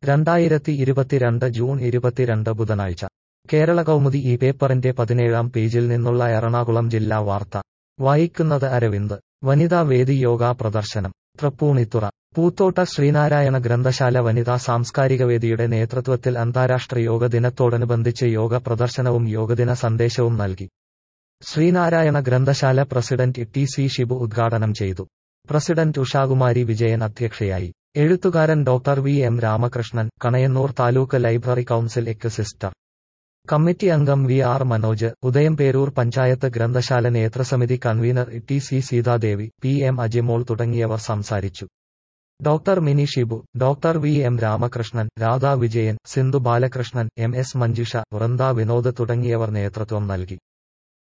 രണ്ടായിരത്തി ഇരുപത്തിരണ്ട് ജൂൺ ഇരുപത്തിരണ്ട് ബുധനാഴ്ച കേരള കൗമുദി ഈ പേപ്പറിന്റെ പതിനേഴാം പേജിൽ നിന്നുള്ള എറണാകുളം ജില്ലാ വാർത്ത വായിക്കുന്നത് അരവിന്ദ് വനിതാ വേദി യോഗാ പ്രദർശനം തൃപ്പൂണിത്തുറ പൂത്തോട്ട ശ്രീനാരായണ ഗ്രന്ഥശാല വനിതാ സാംസ്കാരിക വേദിയുടെ നേതൃത്വത്തിൽ അന്താരാഷ്ട്ര യോഗ ദിനത്തോടനുബന്ധിച്ച് യോഗ പ്രദർശനവും യോഗദിന സന്ദേശവും നൽകി ശ്രീനാരായണ ഗ്രന്ഥശാല പ്രസിഡന്റ് ടി സി ഷിബു ഉദ്ഘാടനം ചെയ്തു പ്രസിഡന്റ് ഉഷാകുമാരി വിജയൻ അധ്യക്ഷയായി എഴുത്തുകാരൻ doctor V M Ramakrishnan Kanayannur taluk library council എക്ക് സിസ്റ്റർ കമ്മിറ്റി അംഗം വി ആർ മനോജ് ഉദയംപേരൂർ പഞ്ചായത്ത് ഗ്രന്ഥശാല നേതൃസമിതി convener T C Seethadevi P M Ajimol തുടങ്ങിയവർ സംസാരിച്ചു doctor Mini Shibu doctor V M Ramakrishnan Radha Vijayan Sindhu Balakrishnan M S Manjusha Vrinda Vinod തുടങ്ങിയവർ നേതൃത്വം നൽകി